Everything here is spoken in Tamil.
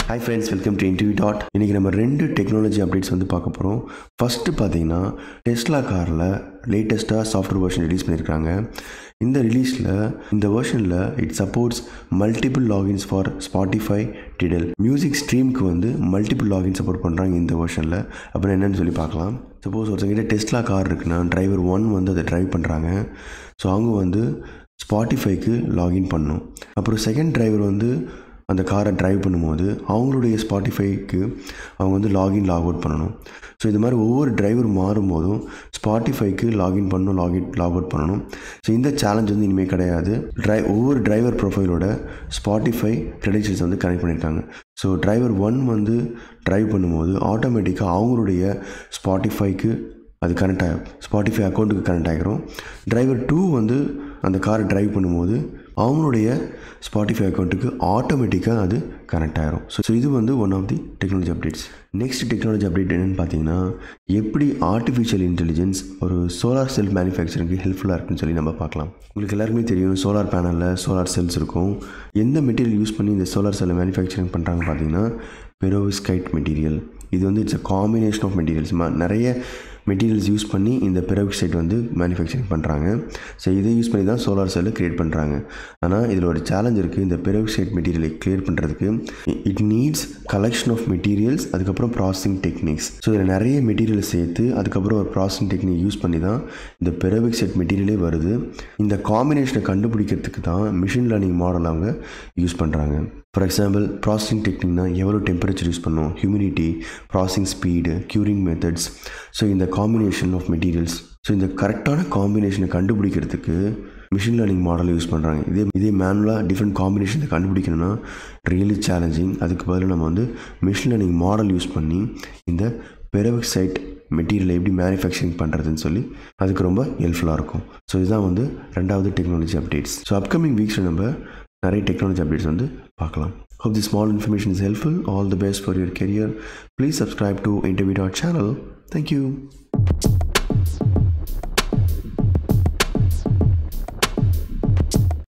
Hi friends welcome to interview dot இன்றைக்கி நம்ம ரெண்டு டெக்னாலஜி அப்டேட்ஸ் வந்து பார்க்க போகிறோம் ஃபஸ்ட்டு பார்த்தீங்கன்னா டெஸ்லா காரில் லேட்டஸ்ட்டாக சாஃப்ட்வேர் வெர்ஷன் ரிலீஸ் பண்ணியிருக்காங்க இந்த ரிலீஸில் இந்த வெர்ஷனில் it supports multiple logins for Spotify Tidal music ஸ்ட்ரீம்க்கு வந்து மல்டிபிள் லாகின் சப்போர்ட் பண்ணுறாங்க இந்த வெர்ஷனில் அப்புறம் என்னன்னு சொல்லி பார்க்கலாம் சப்போஸ் ஒருத்தங்கிட்ட டெஸ்லா கார் இருக்குன்னா டிரைவர் ஒன் வந்து அதை ட்ரைவ் பண்ணுறாங்க ஸோ அவங்க வந்து ஸ்பாட்டிஃபைக்கு லாகின் பண்ணணும் அப்புறம் செகண்ட் டிரைவர் வந்து அந்த காரை டிரைவ் பண்ணும்போது அவங்களுடைய ஸ்பாட்டிஃபைக்கு அவங்க வந்து லாகின் லாக் அவுட் பண்ணணும் ஸோ இது மாதிரி ஒவ்வொரு டிரைவர் மாறும்போதும் ஸ்பாட்டிஃபைக்கு லாகின் பண்ணணும் லாகின் லாக் அவுட் பண்ணணும் ஸோ இந்த சேலஞ்ச் வந்து இனிமேல் கிடையாது ட்ரை ஒவ்வொரு டிரைவர் ப்ரொஃபைலோட ஸ்பாட்டிஃபை க்ரெடென்ஷியல்ஸ் வந்து கனெக்ட் பண்ணியிருக்காங்க ஸோ டிரைவர் ஒன் வந்து டிரைவ் பண்ணும்போது ஆட்டோமேட்டிக்காக அவங்களுடைய ஸ்பாட்டிஃபைக்கு அது கனெக்ட் ஆகும் ஸ்பாட்டிஃபை அக்கௌண்ட்டுக்கு கனெக்ட் ஆகிரும் டிரைவர் டூ வந்து அந்த காரை டிரைவ் பண்ணும்போது அவங்களுடைய ஸ்பாட்டிஃபை அக்கௌண்ட்டுக்கு ஆட்டோமேட்டிக்காக அது கனெக்ட் ஆகிரும் ஸோ ஸோ இது வந்து one of the technology updates next technology update என்னென்னு பார்த்தீங்கன்னா எப்படி ஆர்டிஃபிஷியல் இன்டெலிஜென்ஸ் ஒரு சோலார் செல் மேனுஃபேக்சரிங்க்கு ஹெல்ப்ஃபுல்லாக இருக்குன்னு சொல்லி நம்ம பார்க்கலாம் உங்களுக்கு எல்லாருக்குமே தெரியும் சோலார் பேனலில் சோலார் செல்ஸ் இருக்கும் எந்த மெட்டீரியல் யூஸ் பண்ணி இந்த சோலார் செல்லை மேனுஃபேக்சரிங் பண்ணுறாங்க பார்த்தீங்கன்னா பெரோவிஸ்கைட் மெட்டீரியல் இது வந்து it's a combination of materials நிறைய மெட்டீரியல்ஸ் யூஸ் பண்ணி இந்த பெரோக்சைட் வந்து மேனுஃபேக்சரிங் பண்ணுறாங்க ஸோ இதை யூஸ் பண்ணி தான் சோலார் செல்லு க்ரியேட் பண்ணுறாங்க ஆனால் இதில் ஒரு சேலஞ்ச் இருக்குது இந்த பெரோக்சைட் மெட்டீரியலை கிளியர் பண்ணுறதுக்கு it needs collection of materials அதுக்கப்புறம் ப்ராசஸிங் டெக்னிக்ஸ் ஸோ இதில் நிறைய மெட்டீரியல் சேர்த்து அதுக்கப்புறம் ஒரு ப்ராசஸிங் டெக்னிக் யூஸ் பண்ணி தான் இந்த பெரோவிக்சைட் மெட்டீரியலே வருது இந்த காம்பினேஷனை கண்டுபிடிக்கிறதுக்கு தான் மிஷின் லேர்னிங் மாடல் அவங்க யூஸ் பண்ணுறாங்க ஃபார் எக்ஸாம்பிள் ப்ராசஸிங் டெக்னிக்னா எவ்வளோ டெம்பரேச்சர் யூஸ் பண்ணும் humidity processing speed curing methods so இந்த காம்பினேஷன் ஆஃப் மெட்டீரியல்ஸ் ஸோ இந்த கரெக்டான காம்பினேஷனை கண்டுபிடிக்கிறதுக்கு மிஷின் லேர்னிங் மாடலை யூஸ் பண்ணுறாங்க இதே இதே மேனுவலாக டிஃப்ரெண்ட் காம்பினேஷனை கண்டுபிடிக்கணும்னா ரியலி சேலஞ்சிங் அதுக்கு பதிலாக நம்ம வந்து மிஷின் லேர்னிங் மாடல் யூஸ் பண்ணி இந்த பெரவெக்சைட் மெட்டீரியலை எப்படி மேனுஃபேக்சரிங் பண்ணுறதுன்னு சொல்லி அதுக்கு ரொம்ப ஹெல்ப்ஃபுல்லாக இருக்கும் ஸோ இதுதான் வந்து ரெண்டாவது டெக்னாலஜி அப்டேட்ஸ் ஸோ அப்கமிங் வீக்ஸில் நம்ம நிறைய டெக்னாலஜி அப்டேட்ஸ் வந்து பார்க்கலாம் Hope this small information is helpful. All the best for your career. Please subscribe to Interview.channel. Thank you.